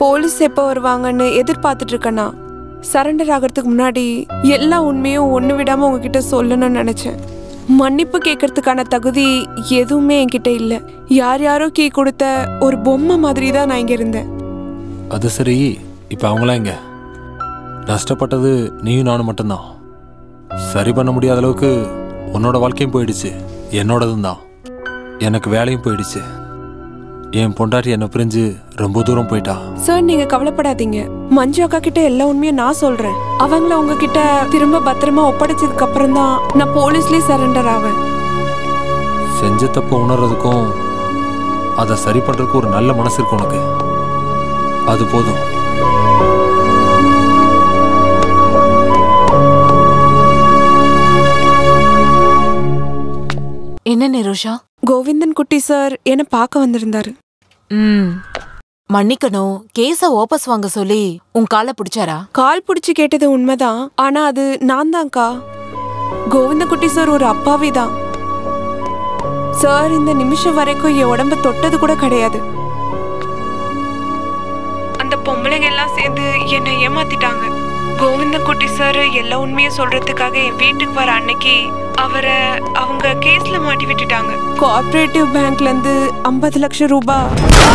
Police எப்போ வருவாங்கன்னு எதிர்பார்த்துட்டு இருக்கேண்ணா சரண்டர் ஆகிறதுக்கு முன்னாடி எல்லா உண்மையும் ஒன்று விடாம உங்ககிட்ட சொல்லணும்னு நினைச்சேன் மன்னிப்பு கேட்கறதுக்கான தகுதி எதுவுமே என்கிட்ட இல்லை யார் யாரோ கீ கொடுத்த ஒரு பொம்மை மாதிரி தான் நான் இங்க இருந்தேன் அது சரி இப்போ அவங்களாம் எங்க நஷ்டப்பட்டது நீயும் நானும் மட்டும்தான் சரி பண்ண முடியாத அளவுக்கு உன்னோட வாழ்க்கையும் போயிடுச்சு என்னோடதும் தான் எனக்கு வேலையும் போயிடுச்சு என் பொண்டாட்டி என்னை பிரிஞ்சு ரொம்ப தூரம் போயிட்டா சார் நீங்க கவலைப்படாதீங்க மஞ்சு அக்கா கிட்ட எல்லா உண்மையும் நான் சொல்றேன் அவங்கள உங்ககிட்ட திரும்ப பத்திரமா ஒப்படைச்சதுக்கு அப்புறம் தான் நான் போலீஸ்லயே சரண்டர் ஆவேன் செஞ்ச தப்பு உணர்றதுக்கும் அதை சரி பண்றதுக்கும் ஒரு நல்ல மனசு இருக்கு உனக்கு அது போதும் என்ன நிரோஷா கோவிந்தன் குட்டி சார் என்ன பார்க்க வந்திருந்தாரு ம் மன்னிக்கணும் கேஸ வாபஸ் வாங்க சொல்லி உன் காலை பிடிச்சாரா கால் பிடிச்சு கேட்டது உண்மைதான் ஆனா அது நான் தான்க்கா கோவிந்த குட்டி சார் ஒரு அப்பாவி தான் சார் இந்த நிமிஷம் வரைக்கும் என் உடம்ப தொட்டது கூட கிடையாது அந்த பொம்பளைங்க எல்லாம் சேர்ந்து என்னை ஏமாத்திட்டாங்க கோவிந்த குட்டி சார் எல்லா உண்மையும் சொல்றதுக்காக என் வீட்டுக்கு வர அன்னைக்கு அவரை அவங்க கேஸ்ல மாட்டி விட்டுட்டாங்க கோஆபரேட்டிவ் பேங்க்ல இருந்து ஐம்பது லட்சம் ரூபாய்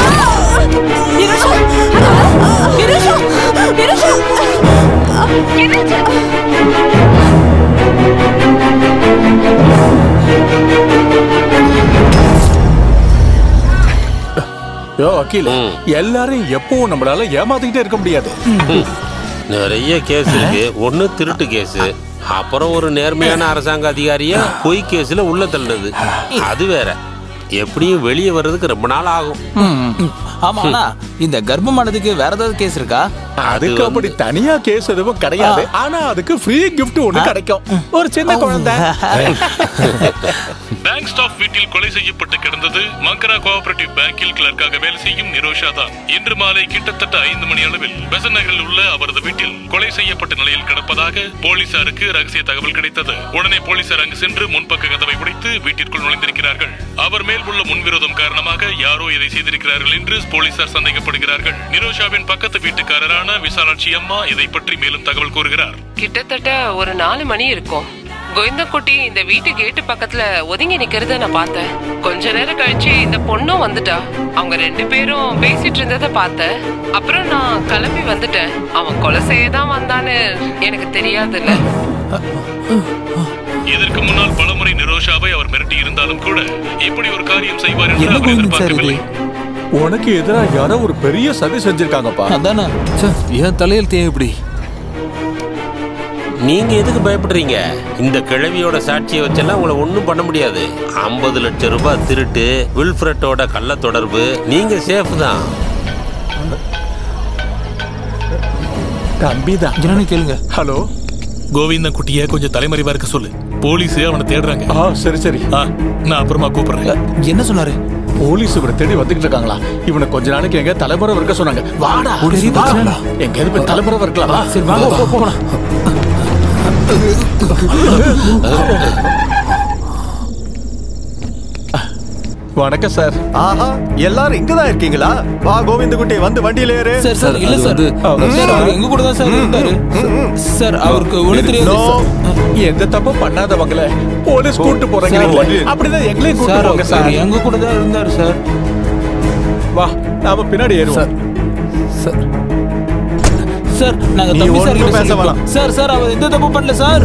யோ வக்கீல் எல்லாரையும் எப்பவும் நம்மளால ஏமாத்திக்கிட்டே இருக்க முடியாது நிறைய கேஸ் இருக்கு ஒண்ணு திருட்டு கேஸ் அப்புறம் ஒரு நேர்மையான அரசாங்க அதிகாரிய பொய் கேஸ்ல உள்ள தள்ளுறது அது வேற எப்படியும் வெளியே வர்றதுக்கு ரொம்ப நாள் ஆகும் ஆமா அண்ணா இந்த கர்ப்பமானதுக்கு வேற ஏதாவது கேஸ் இருக்கா அதுக்கு அப்படி தனியா கேஸ் எதுவும் கிடையாது ஆனா அதுக்கு ஃப்ரீ கிஃப்ட் ஒண்ணு கிடைக்கும் ஒரு சின்ன குழந்தை பேங்க் ஸ்டாஃப் வீட்டில் கொலை செய்யப்பட்டு கிடந்தது மங்கரா கோஆபரேட்டிவ் பேங்கில் கிளர்க்காக வேலை செய்யும் நிரோஷா தான் இன்று மாலை கிட்டத்தட்ட ஐந்து மணி அளவில் பெசன் நகரில் உள்ள அவரது வீட்டில் கொலை செய்யப்பட்ட நிலையில் கிடப்பதாக போலீசாருக்கு ரகசிய தகவல் கிடைத்தது உடனே போலீசார் அங்கு சென்று முன்பக்க கதவை உடைத்து வீட்டிற்குள் நுழைந்திருக்கிறார்கள் அவர் மேல் உள்ள முன்விரோதம் காரணமாக யாரோ இதை செய்திருக்கிறார்கள் என்று போலீசார் சந்தேகப்படுகிறார்கள் நிரோஷாவின் பக்கத்து வீட்டுக்காரரான விசாலாட்சி அம்மா இதை பற்றி மேலும் தகவல் கூறுகிறார் கிட்டத்தட்ட ஒரு நாலு மணி இருக்கும் கோவிந்தக்குட்டி இந்த வீட்டு கேட்டு பக்கத்துல ஒதுங்கி நிக்கிறத நான் பார்த்தேன் கொஞ்ச நேரம் கழிச்சு இந்த பொண்ணும் வந்துட்டா அவங்க ரெண்டு பேரும் பேசிட்டு இருந்ததை பார்த்தேன் அப்புறம் நான் கிளம்பி வந்துட்டேன் அவன் கொலை செய்ய தான் வந்தான்னு எனக்கு தெரியாதுல்ல இதற்கு முன்னால் பலமுறை நிரோஷாவை அவர் மிரட்டி இருந்தாலும் கூட இப்படி ஒரு காரியம் செய்வார் என்று என்ன அவர் கோவிந்த் சார் இது எதிர்பார்க்கவில்லை உனக்கு எதிரா யாரோ ஒரு பெரிய சதி செஞ்சிருக்காங்கப்பா அதானே ச்சே, என் தலையெழுத்து ஏன் இப்படி நீங்க எதுக்கு பயப்படுறீங்க இந்த கிழவியோட சாட்சியை வச்செல்லாம் உங்களை ஒண்ணும் பண்ண முடியாது ஐம்பது லட்சம் ரூபாய் திருட்டு வில்ஃப்ரெட்டோட கள்ள தொடர்பு நீங்க சேஃப் தான் தம்பிதான் என்னன்னு கேளுங்க ஹலோ கோவிந்தன் குட்டிய கொஞ்சம் தலைமறைவா இருக்க சொல்லு போலீஸ் அவனை தேடுறாங்க ஆ சரி சரி ஆ, நான் அப்புறமா கூப்பிடுறேன் என்ன சொன்னாரு போலீஸ் இவரை தேடி வந்துகிட்டு இருக்காங்களா இவனை கொஞ்ச நாளைக்கு எங்க தலைமுறை இருக்க சொன்னாங்க வாடா போலீஸ் வா. பிரச்சனை எங்க போய் தலைமுறை இருக்கலாம் வா. சரி வாங்க போ, போ, போலாம். வணக்கம் சார் ஆஹா எல்லாரும் இங்கதான் இருக்கீங்களா வா கோவிந்தகுட்டி வந்து வண்டியில ஏறு சார் சார் இல்ல அது சார் வந்து- சார் அவர் எங்க கூட தான் சார் இருந்தாரு சார் அவருக்கு ஒண்ணு தெரியாது நோ, சார். எந்த தப்பும் பண்ணாதவங்கள போலீஸ் கூட்டு போறாங்க சார், அப்படிதான் எங்களையும் கூட்டு சார் போங்க சார் சார் எங்க கூட தான் இருந்தாரு சார் வா நாம பின்னாடி ஏறுவோம் சார் சார் நாங்க நீ தம்பி சார் ஒண்ணும் கிட்ட பேச சொல்லிட்டோம். வேணாம். சார் சார் அவர் எந்த தப்பு பண்ணல சார்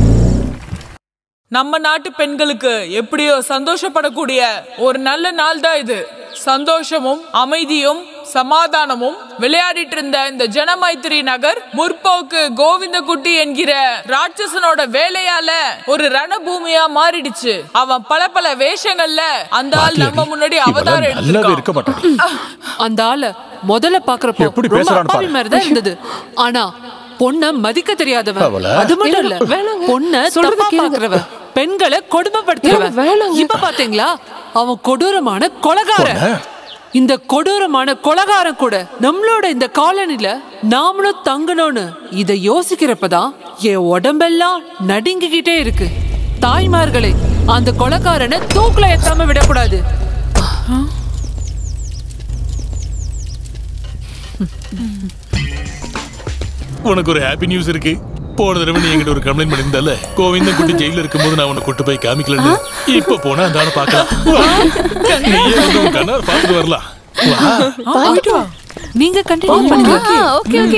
நம்ம நாட்டு பெண்களுக்கு எப்படியோ சந்தோஷப்படக்கூடிய ஒரு நல்ல நாள் தான் இது சந்தோஷமும் அமைதியும் சமாதானமும் விளையாடிட்டு இருந்த இந்த ஜனமைத்திரி நகர் முற்போக்கு கோவிந்தகுட்டி என்கிற ராட்சசனோட வேலையால ஒரு ரணபூமியா மாறிடுச்சு அவன் பல பல வேஷங்கள்ல அந்த ஆள் நம்ம முன்னாடி அவதாரம் இவெல்லாம் நல்லாவே எடுத்திருக்கான் இருக்க மாட்டான் அந்த ஆள முதல்ல பாக்குறப்போ எப்படி ரொம்ப பேசுறான்னு அப்பாவி பாரு. மாதிரி தான் இருந்தது ஆனா பொண்ண மதிக்க தெரியாதவன் அவள? அது மட்டும் இல்ல இல்ல, வேணாங்க. பொண்ண சொல்றத தப்பா கேளுங்க. பாக்குறவன் பெண்களை கொடுமைப்படுத்துறவன் இல்ல, வேணாங்க. இப்ப பாத்தீங்களா அவன் கொடூரமான கொலகாரன் இந்த கொடூரமான கொலகாரன் கூட நம்மளோட இந்த காலனில நாமளும் தங்கணும்னு இத யோசிக்கிறப்பதான் என் உடம்பெல்லாம் நடுங்கிக்கிட்டே இருக்கு தாய்மார்களை அந்த கொலகாரனை தூக்குல ஏத்தாம விடக்கூடாது உனக்கு ஒரு ஹாப்பி நியூஸ் இருக்கு போன தடவை நீ என்கிட்ட ஒரு கம்ப்ளைண்ட் பண்ணியிருந்தல கோவிந்தன் குட்டி ஜெயில இருக்கும்போது நான் உன்னை கூட்டு போய் காமிக்கலன்னு இப்ப போனா அந்த ஆளை பார்க்கலாம் வா. நீயே வந்து உன் கண்ணால பார்த்துட்டு வரலாம் வா. போயிட்டு வா நீங்க கண்டினியூ பண்ணுங்க ஓகே ஓகே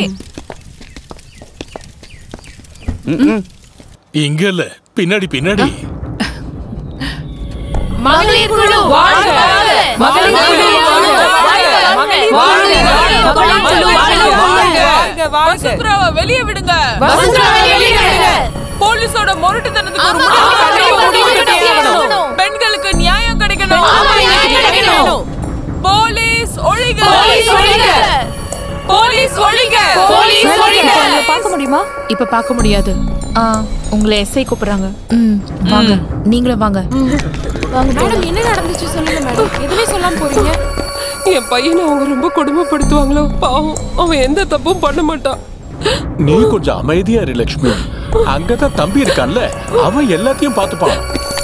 இங்க இல்ல பின்னாடி பின்னாடி மகளிர் குழு வாழ்க மகளிர் குழு வசுந்தராவை வெளியே விடுங்க வசுந்தராவை வெளியே விடுங்க. போலீஸோட முரட்டுத்தனத்துக்கு ஒரு ஆமா, முடிவு ஆமா, கட்டியே கட்டியே ஆகணும். ஆகணும். பெண்களுக்கு நியாயம் கிடைக்கணும் ஆமா, நியாயம் கிடைக்கணும். போலீஸ் ஒழிக போலீஸ் ஒழிக. போலீஸ் ஒழிக போலீஸ் ஒழிக. பார்க்க முடியுமா இப்ப பார்க்க முடியாது ஆ உங்களை எஸ்ஐ கூப்பிடுறாங்க ம் வாங்க நீங்களும் வாங்க மேடம் என்ன நடந்துச்சு சொல்லுங்க மேடம் எதுவுமே சொல்லாம போறீங்க என் பையனை அவங்க ரொம்ப கொடுமைப்படுத்துவாங்களோ பாவம் அவன் எந்த தப்பும் பண்ண மாட்டான் நீ கொஞ்சம் அமைதியா இரு லட்சுமி அங்கதான் தம்பி இருக்கான்ல அவன் எல்லாத்தையும் பார்த்துப்பான்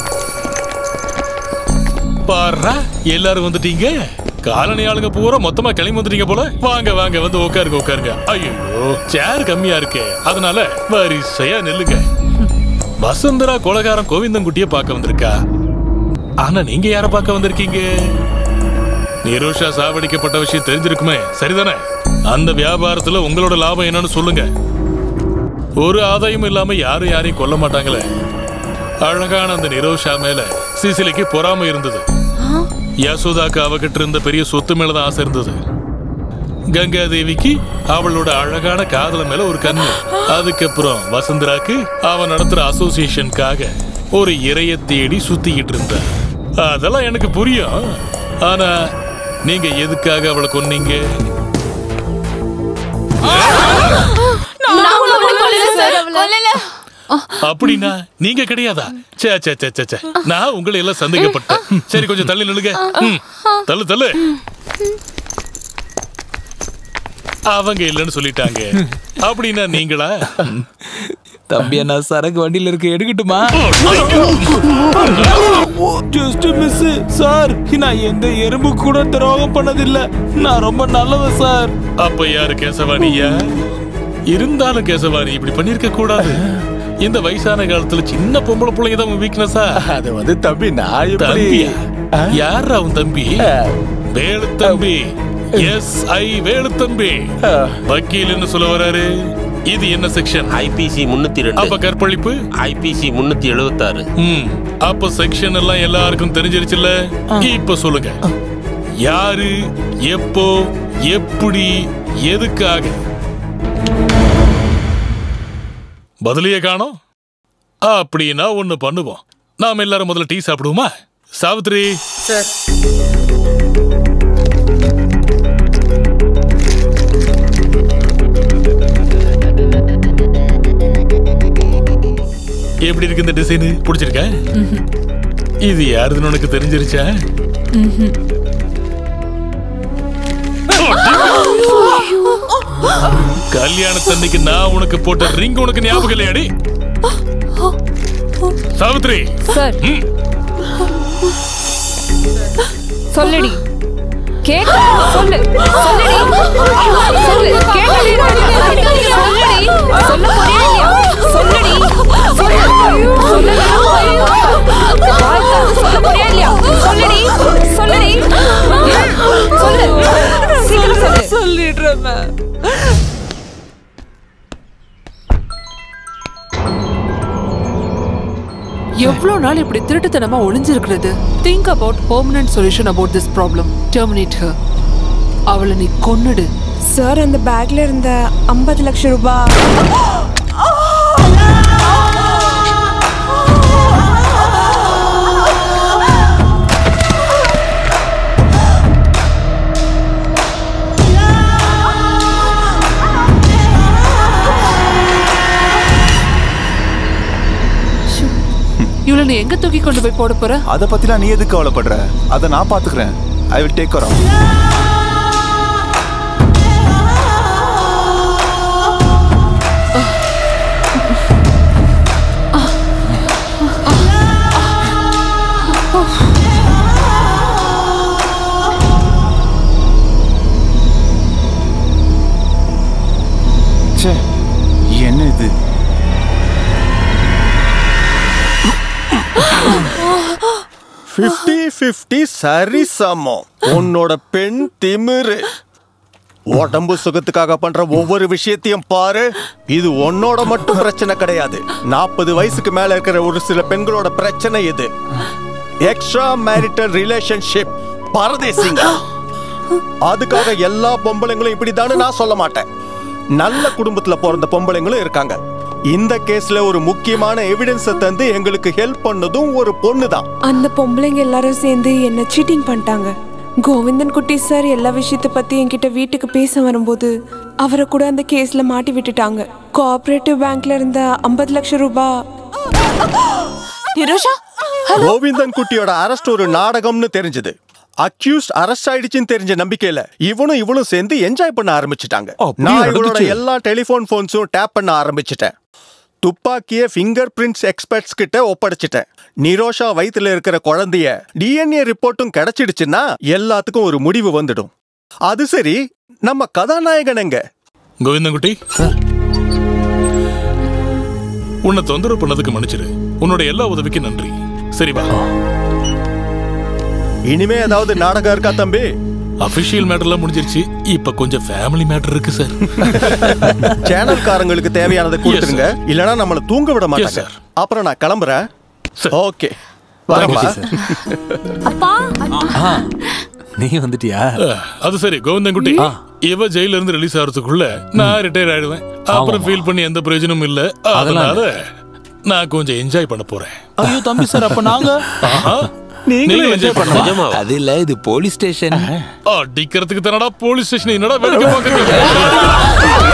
பாருடா எல்லாரும் வந்துட்டீங்க காலனி ஆளுங்க பூரா மொத்தமா கிளம்பி வந்துட்டீங்க போல வாங்க வாங்க வந்து உட்காருங்க உட்காருங்க ஐயோ சேர் கம்மியா இருக்கே அதனால வரிசையா நில்லுங்க வசுந்தரா கொலகாரம் கோவிந்தன்குட்டிய பார்க்க வந்திருக்கா ஆனா நீங்க யார பார்க்க வந்திருக்கீங்க நிரோஷா சாவடிக்கப்பட்ட விஷயம் தெரிஞ்சிருக்குமே சரிதானே அந்த வியாபாரத்துல உங்களோட லாபம் என்னன்னு சொல்லுங்க ஒரு ஆதாயமும் இல்லாம யாரும் யாரையும் கொல்ல மாட்டாங்களே அழகான அந்த நிரோஷா மேல சிசிலிக்கு பொறாமை இருந்தது யசோதாக்கு அவகிட்ட இருந்த பெரிய சொத்து மேலதான் ஆசை இருந்தது கங்கா தேவிக்கு அவளோட அழகான காதல மேல ஒரு கண்ணு அதுக்கப்புறம் வசுந்தராக்கு அவன் நடத்துற அசோசியேஷனுக்காக ஒரு இறைய தேடி சுத்திக்கிட்டு இருந்தா அதெல்லாம் எனக்கு புரியும் ஆனா நீங்க எதுக்காக அவளை கொன்னீங்க அப்படின்னா நீங்க கிடையாதா சே சே சே சே, சே நான் உங்களை எல்லாம் சந்தேகப்பட்டேன் ம், சரி கொஞ்சம் தள்ளி நில்லுங்க ம், தள்ளு தள்ளு அவங்க இல்லைன்னு சொல்லிட்டாங்க அப்படின்னா நீங்களா தம்பி என்ன சரக்கு வண்டியில இருக்கு எடுக்கட்டுமா ஜஸ்ட் மிஸ் சார் நான் எந்த எறும்பு கூட துரோகம் பண்ணதில்ல நான் ரொம்ப நல்லவன் சார் அப்ப யாரு கேசவாணியா இருந்தாலும் கேசவாணி இப்படி பண்ணிருக்க கூடாது இந்த வயசான காலத்துல சின்ன பொம்பளை பிள்ளைங்க தான் வீக்னஸா அது வந்து தம்பி நான் எப்படி தம்பியா யார் அவன் தம்பி வேலு தம்பி எஸ் ஐ வேலு தம்பி வக்கீல்னு சொல்ல வராரு இது என்ன செக்ஷன் ஐபிசி முன்னூத்தி ரெண்டு அப்ப கற்பழிப்பு ஐபிசி முன்னூத்தி எழுபத்தாறு ம் அப்ப செக்ஷன் எல்லாம் எல்லாருக்கும் தெரிஞ்சிருச்சுல்ல இப்ப சொல்லுங்க யாரு எப்போ எப்படி எதுக்காக பதிலையே காணோம் அப்படின்னா ஒண்ணு பண்ணுவோம் நாம எல்லாரும் முதல்ல டீ சாப்பிடுவோமா சாவித்ரி சார் எப்படி இருக்கு இந்த டிசைன் பிடிச்சிருக்க இது யாருதுன்னு உனக்கு தெரிஞ்சிருச்சா கல்யாணத்தன்னைக்கு நான் உனக்கு போட்ட ரிங் உனக்கு ஞாபகம் இல்லையாடி சாவித்ரி சார் ம். சொல்லுடி கேட்க சொல்லு சொல்லுடி சொல்லு கேட்கடி சொல்லுடி சொல்ல போறியா இல்லையா சொல்லுடி சொல்லு சொல்லு சொல்ல போறியா இல்லையா சொல்லுடி சொல்லுடி சொல்லு சீக்கிரம் சொல்லு சொல்லிடுறேன் எவ்வளவு நாள் இப்படி திருட்டுத்தனமா ஒளிஞ்சிருக்கிறது think about permanent solution about this problem terminate her அவளை நீ கொன்னுடு சார் அந்த பேக்ல இருந்த ஐம்பது லட்சம் ரூபாய் இவளை நீ எங்க தூக்கி கொண்டு போய் போட போற அதை பத்திலாம் நீ எதுக்கு கவலைப்படுற அதை நான் பாத்துக்கிறேன் I will take care of என்ன இது ஃபிஃப்டி ஃபிஃப்டி சரி சமம் உன்னோட பெண் திமிரு உடம்பு சுகத்துக்காக பண்ற ஒவ்வொரு விஷயத்தையும் பாரு இது உன்னோட மட்டும் பிரச்சனை கிடையாது நாற்பது வயசுக்கு மேல இருக்கிற ஒரு சில பெண்களோட பிரச்சனை இது எக்ஸ்ட்ரா மேரிட்டல் ரிலேஷன்ஷிப் பரதேசிங்க அதுக்காக எல்லா பொம்பளைங்களும் இப்படிதான்னு நான் சொல்ல மாட்டேன் நல்ல குடும்பத்துல பிறந்த பொம்பளைங்களும் இருக்காங்க இந்த கேஸ்ல ஒரு முக்கியமான எவிடன்ஸை தந்து எங்களுக்கு ஹெல்ப் பண்ணதும் ஒரு பொண்ணு தான் அந்த பொம்பளைங்க எல்லாரும் சேர்ந்து என்ன சீட்டிங் பண்ணிட்டாங்க கோவிந்தன் குட்டி சார் எல்லா விஷயத்த பத்தி என்கிட்ட வீட்டுக்கு பேச வரும்போது அவரை கூட அந்த கேஸ்ல மாட்டி விட்டுட்டாங்க கோஆபரேட்டிவ் பேங்க்ல இருந்த ஐம்பது லட்சம் ரூபாய் நிரோஷா கோவிந்தன் குட்டியோட அரெஸ்ட் ஒரு நாடகம்னு தெரிஞ்சது அக்யூஸ்ட் அரெஸ்ட் ஆயிடுச்சுன்னு தெரிஞ்ச நம்பிக்கையில இவனும் இவனும் சேர்ந்து என்ஜாய் பண்ண ஆரம்பிச்சிட்டாங்க அப்படியா நான் இவனோட நடந்துச்சு? எல்லா டெலிபோன் போன்ஸும் டேப் பண்ண ஆரம்பிச்சிட்டேன் துப்பாக்கிய ஃபிங்கர் பிரிண்ட்ஸ் எக்ஸ்பர்ட்ஸ் கிட்ட ஒப்படைச்சிட்டேன் நிரோஷா வயித்துல இருக்கிற குழந்தைய டிஎன்ஏ ரிப்போர்ட்டும் கிடைச்சிடுச்சுன்னா எல்லாத்துக்கும் ஒரு முடிவு வந்துடும் அது சரி நம்ம கதாநாயகன் எங்க கோவிந்தன்குட்டி உன்னை தொந்தரவு பண்ணதுக்கு மன்னிச்சிரு உன்னோட எல்லா உதவிக்கும் நன்றி சரி வா இனிமே ஏதாவது நாடகம் இருக்கா தம்பி அபிஷியல் மேட்டர்லாம் முடிஞ்சிருச்சு இப்ப கொஞ்சம் ஃபேமிலி மேட்டர் இருக்கு சார் சேனல்காரங்களுக்கு தேவையானதை கொடுத்துருங்க Yes, இல்லனா நம்மள தூங்க விட Yes, மாட்டாங்க அப்புறம் நான் கிளம்புறேன் ஓகே Thank you, வரமா sir. அப்பா ஆ, நீ வந்துட்டியா அஹ், அது சரி கோவிந்தன்குட்டி இவ ஜெயில இருந்து ரிலீஸ் ஆகிறதுக்குள்ள நான் ரிட்டையர் ஆயிடுவேன் அப்புறம் ஃபீல் பண்ணி எந்த பிரயோஜனமும் இல்ல அதெல்லாம் அதனால நான் கொஞ்சம் என்ஜாய் பண்ண போறேன் ஐயோ தம்பி சார் அப்ப நாங்க ஆஹா. நீங்களும் நீங்களும் enjoy enjoy பண்ணலாம். அது இல்ல இது போலீஸ் ஸ்டேஷன் அடிக்கிறதுக்கு தானடா போலீஸ் ஸ்டேஷன் என்னடா வேடிக்கை பார்க்கறீங்க